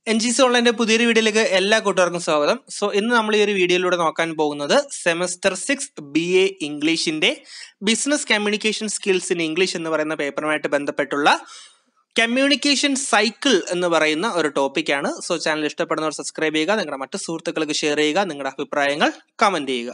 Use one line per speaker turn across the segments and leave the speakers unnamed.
N G C ഓൺലൈൻ്റെ പുതിയൊരു വീഡിയോയിലേക്ക് എല്ലാ കൂട്ടുകാർക്കും സ്വാഗതം സോ ഇന്ന് നമ്മൾ ഈ ഒരു വീഡിയോയിലൂടെ നോക്കാൻ പോകുന്നത് സെമസ്റ്റർ സിക്സ് ബി എ ഇംഗ്ലീഷിന്റെ business communication skills in English എന്ന് പറയുന്ന പേപ്പറുമായിട്ട് ബന്ധപ്പെട്ടുള്ള കമ്മ്യൂണിക്കേഷൻ സൈക്കിൾ എന്ന് പറയുന്ന ഒരു ടോപ്പിക്കാണ് സോ ചാനൽ ഇഷ്ടപ്പെടുന്നവർ സബ്സ്ക്രൈബ് ചെയ്യുക നിങ്ങളുടെ മറ്റു സുഹൃത്തുക്കൾക്ക് ഷെയർ ചെയ്യുക നിങ്ങളുടെ അഭിപ്രായങ്ങൾ കമന്റ് ചെയ്യുക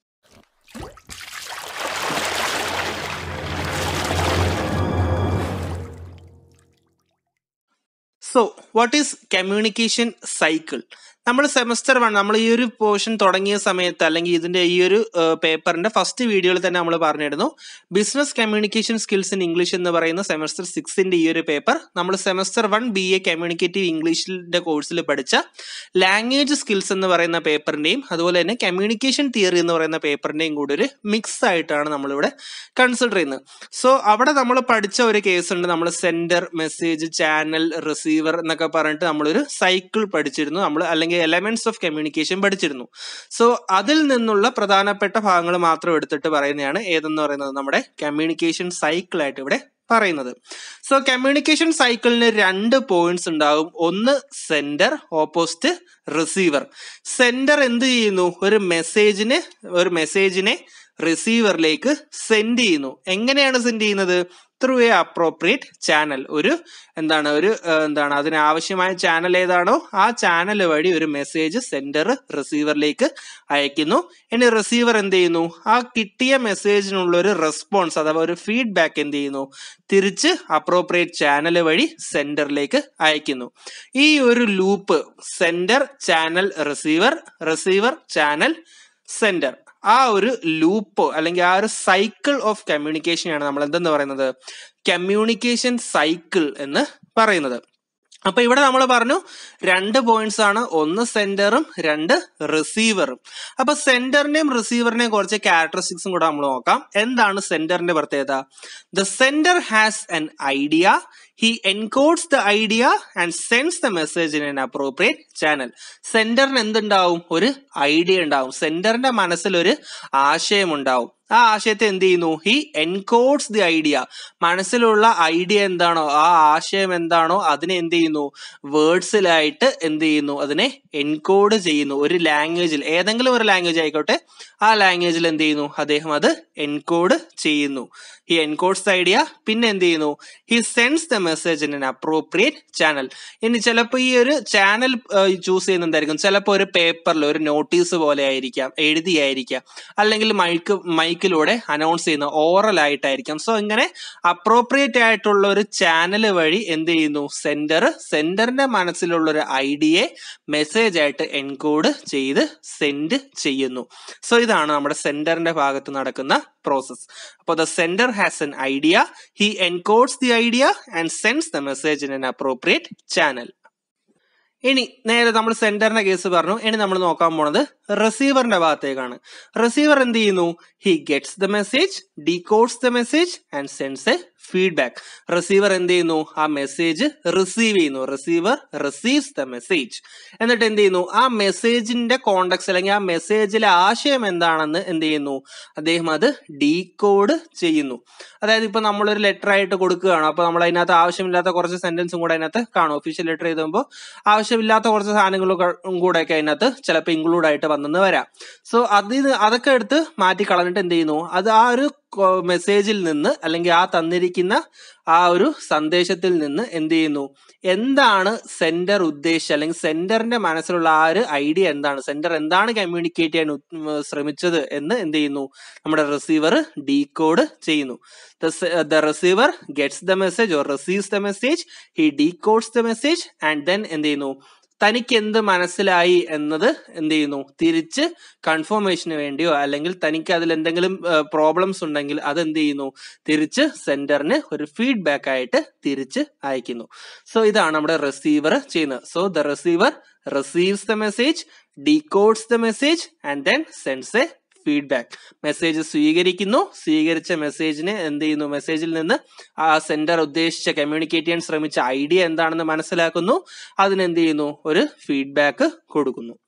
so what is communication cycle നമ്മൾ സെമസ്റ്റർ വൺ നമ്മൾ ഈ ഒരു പോർഷൻ തുടങ്ങിയ സമയത്ത് അല്ലെങ്കിൽ ഇതിന്റെ ഈ ഒരു പേപ്പറിന്റെ ഫസ്റ്റ് വീഡിയോയിൽ തന്നെ നമ്മൾ പറഞ്ഞിരുന്നു business communication skills in English എന്ന് പറയുന്ന സെമസ്റ്റർ സിക്സിന്റെ ഈ ഒരു പേപ്പർ നമ്മൾ semester one B A communicative ഇംഗ്ലീഷിന്റെ കോഴ്സിൽ പഠിച്ച ലാംഗ്വേജ് സ്കിൽസ് എന്ന് പറയുന്ന പേപ്പറിന്റെയും അതുപോലെ തന്നെ കമ്മ്യൂണിക്കേഷൻ തിയറി എന്ന് പറയുന്ന പേപ്പറിന്റെയും കൂടി ഒരു മിക്സ് ആയിട്ടാണ് നമ്മളിവിടെ കൺസിഡർ ചെയ്യുന്നത് സോ അവിടെ നമ്മൾ പഠിച്ച ഒരു കേസ് ഉണ്ട് നമ്മൾ സെൻഡർ മെസ്സേജ് ചാനൽ റിസീവർ എന്നൊക്കെ പറഞ്ഞിട്ട് നമ്മളൊരു സൈക്കിൾ പഠിച്ചിരുന്നു നമ്മൾ അല്ലെങ്കിൽ എലമെന്റ്സ് ഓഫ് കമ്മ്യൂണിക്കേഷൻ പഠിച്ചിരുന്നു സോ അതിൽ നിന്നുള്ള പ്രധാനപ്പെട്ട ഭാഗങ്ങൾ മാത്രം എടുത്തിട്ട് പറയുന്നതാണ് ഏതെന്ന് പറയുന്നത് നമ്മുടെ കമ്മ്യൂണിക്കേഷൻ സൈക്കിൾ ആയിട്ട് ഇവിടെ പറയുന്നത് സോ കമ്മ്യൂണിക്കേഷൻ സൈക്കിളിന് രണ്ട് പോയിന്റ്സ് ഉണ്ടാകും ഒന്ന് സെൻഡർ ഓപ്പോസിറ്റ് റിസീവർ സെൻഡർ എന്ത് ചെയ്യുന്നു ഒരു മെസ്സേജിന് ഒരു മെസ്സേജിനെ റിസീവറിലേക്ക് സെൻഡ് ചെയ്യുന്നു എങ്ങനെയാണ് സെൻഡ് ചെയ്യുന്നത് ത്രൂ എ അപ്രോപ്രിയേറ്റ് ചാനൽ ഒരു എന്താണ് ഒരു എന്താണ് അതിന് ആവശ്യമായ ചാനൽ ഏതാണോ ആ ചാനൽ വഴി ഒരു മെസ്സേജ് സെൻഡർ റിസീവറിലേക്ക് അയക്കുന്നു ഇനി റിസീവർ എന്ത് ചെയ്യുന്നു ആ കിട്ടിയ മെസ്സേജിനുള്ള ഒരു റെസ്പോൺസ് അഥവാ ഒരു ഫീഡ്ബാക്ക് എന്ത് ചെയ്യുന്നു തിരിച്ച് അപ്രോപ്രിയേറ്റ് ചാനൽ വഴി സെൻഡറിലേക്ക് അയക്കുന്നു ഈ ഒരു loop sender channel receiver receiver channel sender ആ ഒരു ലൂപ്പ് അല്ലെങ്കിൽ ആ ഒരു സൈക്കിൾ ഓഫ് കമ്മ്യൂണിക്കേഷനാണ് നമ്മൾ എന്തെന്ന് പറയുന്നത് കമ്മ്യൂണിക്കേഷൻ സൈക്കിൾ എന്ന് പറയുന്നത് അപ്പൊ ഇവിടെ നമ്മൾ പറഞ്ഞു രണ്ട് പോയിന്റ്സ് ആണ് ഒന്ന് സെന്ററും രണ്ട് റിസീവറും അപ്പൊ സെന്ററിന്റെയും റിസീവറിന്റെയും കുറച്ച് ക്യാരക്ടറിസ്റ്റിക്സും കൂടെ നമ്മൾ നോക്കാം എന്താണ് സെന്ററിന്റെ പ്രത്യേകത the sender has an idea he encodes the idea and sends the message in an appropriate channel സെന്ററിന് എന്തുണ്ടാവും ഒരു ഐഡിയ ഉണ്ടാവും സെന്ററിന്റെ മനസ്സിൽ ഒരു ആശയം ഉണ്ടാവും ആ ആശയത്തെ എന്ത് ചെയ്യുന്നു ഹി എൻകോഡ്സ് ദി ഐഡിയ മനസ്സിലുള്ള ഐഡിയ എന്താണോ ആ ആശയം എന്താണോ അതിനെ എന്ത് ചെയ്യുന്നു വേർഡ്സിലായിട്ട് എന്ത് ചെയ്യുന്നു അതിനെ എൻകോഡ് ചെയ്യുന്നു ഒരു ലാംഗ്വേജിൽ ഏതെങ്കിലും ഒരു ലാംഗ്വേജ് ആയിക്കോട്ടെ ആ ലാംഗ്വേജിൽ എന്ത് ചെയ്യുന്നു അദ്ദേഹം അത് എൻകോഡ് ചെയ്യുന്നു ഹി എൻകോഡ്സ് ദ ഐഡിയ പിന്നെ എന്ത് ചെയ്യുന്നു he sends the message in an appropriate channel ഇനി ചിലപ്പോൾ ഈ ഒരു ചാനൽ ചൂസ് ചെയ്യുന്നുണ്ടായിരിക്കും ചിലപ്പോൾ ഒരു പേപ്പറിൽ ഒരു നോട്ടീസ് പോലെ ആയിരിക്കാം എഴുതിയായിരിക്കാം അല്ലെങ്കിൽ മൈക്ക് മൈക്കിലൂടെ അനൗൺസ് ചെയ്യുന്ന ഓറൽ ആയിട്ടായിരിക്കാം സോ ഇങ്ങനെ അപ്രോപ്രിയേറ്റ് ആയിട്ടുള്ള ഒരു ചാനൽ വഴി എന്ത് ചെയ്യുന്നു സെന്റർ സെന്ററിന്റെ മനസ്സിലുള്ള ഒരു ഐഡിയയെ മെസ്സേജ് ആയിട്ട് എൻകോഡ് ചെയ്ത് സെൻഡ് ചെയ്യുന്നു സോ ഇതാണ് നമ്മുടെ സെന്ററിന്റെ ഭാഗത്ത് നടക്കുന്ന പ്രോസസ് അപ്പോൾ the sender has an idea he encodes the idea and sends the message in an appropriate channel ഇനി നേരെ നമ്മൾ സെന്ററിന്റെ കേസ് പറഞ്ഞു ഇനി നമ്മൾ നോക്കാൻ പോണത് റിസീവറിന്റെ ഭാഗത്തേക്കാണ് റിസീവർ എന്ത് ചെയ്യുന്നു he gets the message decodes the message and sends a feedback receiver എന്ത് ചെയ്യുന്നു ആ മെസ്സേജ് റിസീവ് ചെയ്യുന്നു റിസീവർ റിസീവ്സ് ദ മെസ്സേജ് എന്നിട്ട് എന്ത് ചെയ്യുന്നു ആ മെസ്സേജിന്റെ കോണ്ടക്സ് അല്ലെങ്കിൽ ആ മെസ്സേജിലെ ആശയം എന്താണെന്ന് എന്ത് ചെയ്യുന്നു അദ്ദേഹം അത് ഡീകോഡ് ചെയ്യുന്നു അതായത് ഇപ്പൊ നമ്മളൊരു ലെറ്റർ ആയിട്ട് കൊടുക്കുകയാണ് അപ്പൊ നമ്മൾ അതിനകത്ത് ആവശ്യമില്ലാത്ത കുറച്ച് സെന്റൻസും കൂടെ അതിനകത്ത് കാണും ഒഫീഷ്യൽ ലെറ്റർ എഴുതുമ്പോൾ ആവശ്യമില്ലാത്ത കുറച്ച് സാധനങ്ങളും കൂടെ ഒക്കെ അതിനകത്ത് ചിലപ്പോൾ ഇൻക്ലൂഡ് ആയിട്ട് വന്നെന്ന് വരാം സോ അതിന് അതൊക്കെ എടുത്ത് മാറ്റി കളഞ്ഞിട്ട് എന്ത് ചെയ്യുന്നു അത് ആ ഒരു മെസ്സേജിൽ നിന്ന് അല്ലെങ്കിൽ ആ തന്നിരിക്കുന്ന ആ ഒരു സന്ദേശത്തിൽ നിന്ന് എന്ത് ചെയ്യുന്നു എന്താണ് സെന്റർ ഉദ്ദേശിച്ചത് അല്ലെങ്കിൽ സെന്ററിന്റെ മനസ്സിലുള്ള ആ ഒരു ഐഡിയ എന്താണ് സെന്റർ എന്താണ് കമ്മ്യൂണിക്കേറ്റ് ചെയ്യാൻ ശ്രമിച്ചത് എന്ന് എന്ത് ചെയ്യുന്നു നമ്മുടെ റിസീവർ ഡീകോഡ് ചെയ്യുന്നു the receiver gets the message or receives the message he decodes the message and then എന്ത് ചെയ്യുന്നു തനിക്ക് എന്ത് മനസ്സിലായി എന്നത് എന്ത് ചെയ്യുന്നു തിരിച്ച് കൺഫർമേഷന് വേണ്ടിയോ അല്ലെങ്കിൽ തനിക്ക് അതിൽ എന്തെങ്കിലും പ്രോബ്ലംസ് ഉണ്ടെങ്കിൽ അത് എന്ത് ചെയ്യുന്നു തിരിച്ച് സെന്ററിന് ഒരു ഫീഡ്ബാക്ക് ആയിട്ട് തിരിച്ച് അയക്കുന്നു സോ ഇതാണ് നമ്മുടെ റിസീവർ ചെയ്യുന്നത് so the receiver receives the message decodes the message and then sends a feedback message സ്വീകരിക്കുന്നു സ്വീകരിച്ച മെസ്സേജിനെ എന്ത് ചെയ്യുന്നു മെസ്സേജിൽ നിന്ന് ആ സെന്റർ ഉദ്ദേശിച്ച കമ്മ്യൂണിക്കേറ്റ് ചെയ്യാൻ ശ്രമിച്ച ഐഡിയ എന്താണെന്ന് മനസ്സിലാക്കുന്നു അതിനെന്ത് ചെയ്യുന്നു ഒരു ഫീഡ്ബാക്ക് കൊടുക്കുന്നു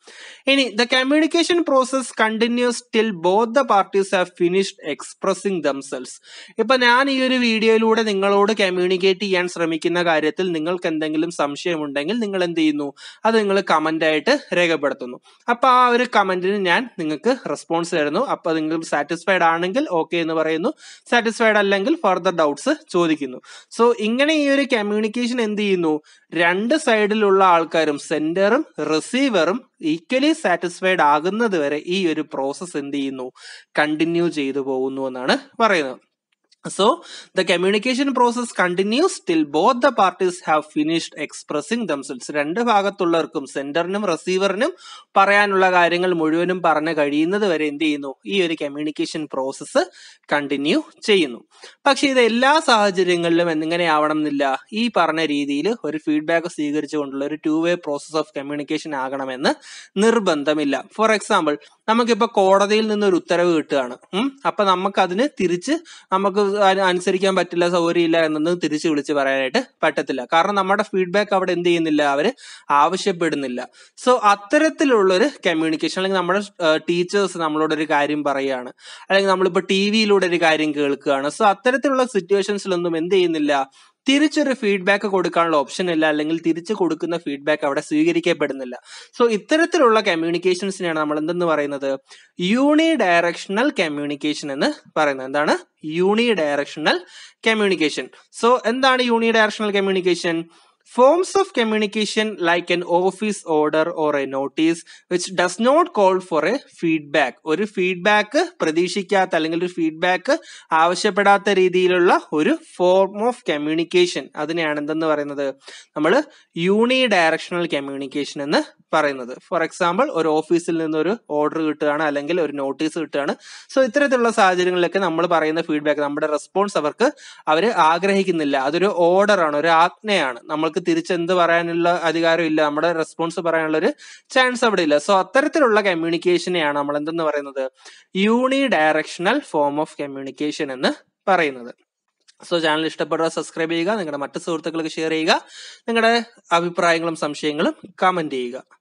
ഇനി the communication process continues till both the parties have finished expressing themselves ഇപ്പൊ ഞാൻ ഈ ഒരു വീഡിയോയിലൂടെ നിങ്ങളോട് കമ്മ്യൂണിക്കേറ്റ് ചെയ്യാൻ ശ്രമിക്കുന്ന കാര്യത്തിൽ നിങ്ങൾക്ക് എന്തെങ്കിലും സംശയമുണ്ടെങ്കിൽ നിങ്ങൾ എന്ത് ചെയ്യുന്നു അത് നിങ്ങൾ കമന്റ് ആയിട്ട് രേഖപ്പെടുത്തുന്നു അപ്പൊ ആ ഒരു കമന്റിന് ഞാൻ നിങ്ങൾക്ക് റെസ്പോൺസ് തരുന്നു അപ്പൊ നിങ്ങൾ സാറ്റിസ്ഫൈഡ് ആണെങ്കിൽ ഓക്കെ എന്ന് പറയുന്നു സാറ്റിസ്ഫൈഡ് അല്ലെങ്കിൽ ഫർദർ ഡൗട്ട്സ് ചോദിക്കുന്നു സോ ഇങ്ങനെ ഈ ഒരു കമ്മ്യൂണിക്കേഷൻ എന്ത് ചെയ്യുന്നു രണ്ട് സൈഡിലുള്ള ആൾക്കാരും സെൻഡറും റിസീവറും ഈക്വലി സാറ്റിസ്ഫൈഡ് ആകുന്നത് വരെ ഈ ഒരു പ്രോസസ്സ് എന്ത് ചെയ്യുന്നു കണ്ടിന്യൂ ചെയ്തു പോകുന്നു എന്നാണ് പറയുന്നത് so the communication process continues till both the parties have finished expressing themselves രണ്ട് ഭാഗത്തുള്ളവർക്കും സെൻഡറിനും റിസീവറിനും പറയാനുള്ള കാര്യങ്ങൾ മുഴുവനും പറഞ്ഞു കഴിയുന്നത് വരെ എന്ത് ചെയ്യുന്നു ഈ ഒരു കമ്മ്യൂണിക്കേഷൻ പ്രോസസ്സ് കണ്ടിന്യൂ ചെയ്യുന്നു പക്ഷെ ഇത് എല്ലാ സാഹചര്യങ്ങളിലും എന്നിങ്ങനെ ആവണം എന്നില്ല ഈ പറഞ്ഞ രീതിയിൽ ഒരു ഫീഡ്ബാക്ക് സ്വീകരിച്ചുകൊണ്ടുള്ള ഒരു two way process of communication ആകണമെന്ന് നിർബന്ധമില്ല ഫോർ എക്സാമ്പിൾ നമുക്കിപ്പോ കോടതിയിൽ നിന്ന് ഒരു ഉത്തരവ് കിട്ടുകയാണ് ഉം. അപ്പൊ നമുക്ക് അതിന് തിരിച്ച് നമുക്ക് അ- അനുസരിക്കാൻ പറ്റില്ല സൗകര്യമില്ല എന്നൊന്നും തിരിച്ച് വിളിച്ച് പറയാനായിട്ട് പറ്റത്തില്ല കാരണം നമ്മുടെ ഫീഡ്ബാക്ക് അവിടെ എന്ത് ചെയ്യുന്നില്ല അവര് ആവശ്യപ്പെടുന്നില്ല സോ അത്തരത്തിലുള്ളൊരു കമ്മ്യൂണിക്കേഷൻ അല്ലെങ്കിൽ നമ്മുടെ ടീച്ചേഴ്സ് നമ്മളോട് ഒരു കാര്യം പറയുകയാണ് അല്ലെങ്കിൽ നമ്മളിപ്പോ ടി വിയിലൂടെ ഒരു കാര്യം കേൾക്കുകയാണ് സോ അത്തരത്തിലുള്ള സിറ്റുവേഷൻസിലൊന്നും എന്ത് ചെയ്യുന്നില്ല തിരിച്ചൊരു ഫീഡ്ബാക്ക് കൊടുക്കാനുള്ള ഓപ്ഷൻ ഇല്ല അല്ലെങ്കിൽ തിരിച്ചു കൊടുക്കുന്ന ഫീഡ്ബാക്ക് അവിടെ സ്വീകരിക്കപ്പെടുന്നില്ല സോ ഇത്തരത്തിലുള്ള കമ്മ്യൂണിക്കേഷൻസിനെയാണ് നമ്മൾ എന്തെന്ന് പറയുന്നത് യൂണി ഡയറക്ഷണൽ കമ്മ്യൂണിക്കേഷൻ എന്ന് പറയുന്നത് എന്താണ് യൂണി ഡയറക്ഷണൽ കമ്മ്യൂണിക്കേഷൻ സോ എന്താണ് unidirectional communication forms of communication like an office order or a notice which does not call for a feedback ഒരു ഫീഡ്ബാക്ക് പ്രതീക്ഷിക്കാത്ത അല്ലെങ്കിൽ ഒരു ഫീഡ്ബാക്ക് ആവശ്യപ്പെടാത്ത രീതിയിലുള്ള ഒരു ഫോം ഓഫ് കമ്മ്യൂണിക്കേഷൻ അതിനെയാണ് എന്തെന്ന് പറയുന്നത് നമ്മൾ യൂണി ഡയറക്ഷണൽ കമ്മ്യൂണിക്കേഷൻ എന്ന് പറയുന്നത് ഫോർ എക്സാമ്പിൾ ഒരു ഓഫീസിൽ നിന്ന് ഒരു ഓർഡർ കിട്ടുകയാണ് അല്ലെങ്കിൽ ഒരു നോട്ടീസ് കിട്ടുകയാണ് സോ ഇത്തരത്തിലുള്ള സാഹചര്യങ്ങളിലൊക്കെ നമ്മൾ പറയുന്ന ഫീഡ്ബാക്ക് നമ്മുടെ റെസ്പോൺസ് അവർക്ക് അവർ ആഗ്രഹിക്കുന്നില്ല അതൊരു ഓർഡർ ആണ് ഒരു ആജ്ഞയാണ് നമ്മൾക്ക് തിരിച്ച് എന്ത് പറയാനുള്ള അധികാരം ഇല്ല നമ്മുടെ റെസ്പോൺസ് പറയാനുള്ള ഒരു ചാൻസ് അവിടെ ഇല്ല സോ അത്തരത്തിലുള്ള കമ്മ്യൂണിക്കേഷനെയാണ് നമ്മൾ എന്തെന്ന് പറയുന്നത് unidirectional form of communication എന്ന് പറയുന്നത് സോ ചാനൽ ഇഷ്ടപ്പെടുക സബ്സ്ക്രൈബ് ചെയ്യുക നിങ്ങളുടെ മറ്റു സുഹൃത്തുക്കൾക്ക് ഷെയർ ചെയ്യുക നിങ്ങളുടെ അഭിപ്രായങ്ങളും സംശയങ്ങളും കമന്റ് ചെയ്യുക